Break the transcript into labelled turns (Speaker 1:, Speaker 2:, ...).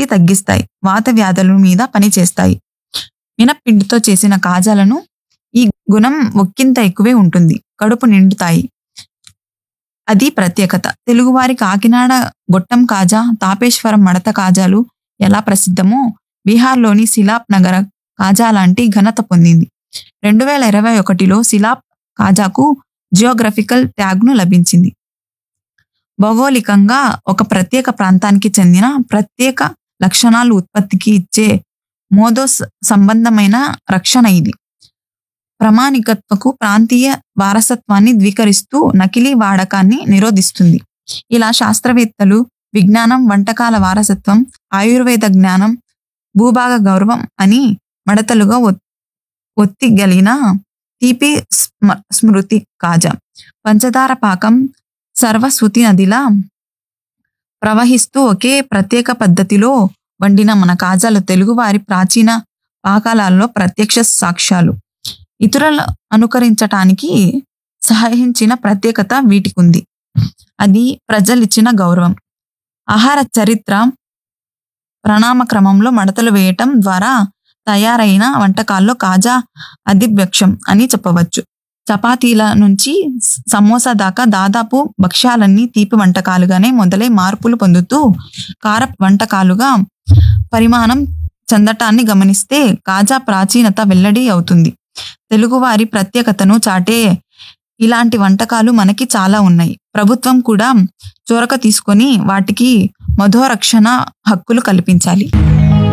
Speaker 1: నొప్పి తగ్గిస్తాయి వాత వ్యాధుల మీద పనిచేస్తాయి మినప్పిండితో చేసిన కాజాలను ఈ గుణం ఒక్కింత ఎక్కువే ఉంటుంది కడుపు నిండుతాయి అది ప్రత్యేకత తెలుగువారి కాకినాడ గొట్టం కాజా తాపేశ్వరం మడత కాజాలు ఎలా ప్రసిద్ధమో బీహార్లోని సిలాప్ నగర కాజా లాంటి ఘనత పొందింది రెండు వేల ఇరవై ఒకటిలో సిలాప్ కాజాకు జియోగ్రఫికల్ ట్యాగ్ను లభించింది భౌగోళికంగా ఒక ప్రత్యేక ప్రాంతానికి చెందిన ప్రత్యేక లక్షణాలు ఉత్పత్తికి ఇచ్చే మోదో స- సంబంధమైన రక్షణ ఇది ప్రామాణికత్వకు ప్రాంతీయ వారసత్వాన్ని ద్వీకరిస్తూ నకిలీ వాడకాన్ని నిరోధిస్తుంది ఇలా శాస్త్రవేత్తలు విజ్ఞానం వంటకాల వారసత్వం ఆయుర్వేద జ్ఞానం భూభాగ గౌరవం అని మడతలుగా ఒత్- ఒత్తిగలిగిన తీపి స్మ- స్మృతి కాజా పంచదార పాకం సర్వశ్రుతి నదిలా ప్రవహిస్తూ ఒకే ప్రత్యేక పద్ధతిలో వండిన మన కాజాలు తెలుగువారి ప్రాచీన పాకాలలో ప్రత్యక్ష సాక్ష్యాలు ఇతరుల అనుకరించటానికి సహాయించిన ప్రత్యేకత వీటికుంది అది ప్రజలిచ్చిన గౌరవం ఆహార చరిత్ర ప్రణామ క్రమంలో మడతలు వేయటం ద్వారా తయారైన వంటకాల్లో కాజా అధివ్యక్షం అని చెప్పవచ్చు చపాతీల నుంచి స- సమోసా దాకా దాదాపు భక్ష్యాలన్నీ తీపి వంటకాలుగానే మొదలై మార్పులు పొందుతూ కార వంటకాలుగా పరిమాణం చెందటాన్ని గమనిస్తే కాజా ప్రాచీనత వెల్లడి అవుతుంది తెలుగువారి ప్రత్యేకతను చాటే ఇలాంటి వంటకాలు మనకి చాలా ఉన్నాయి ప్రభుత్వం కూడా చొరక తీసుకొని వాటికి మధోరక్షణ హక్కులు కల్పించాలి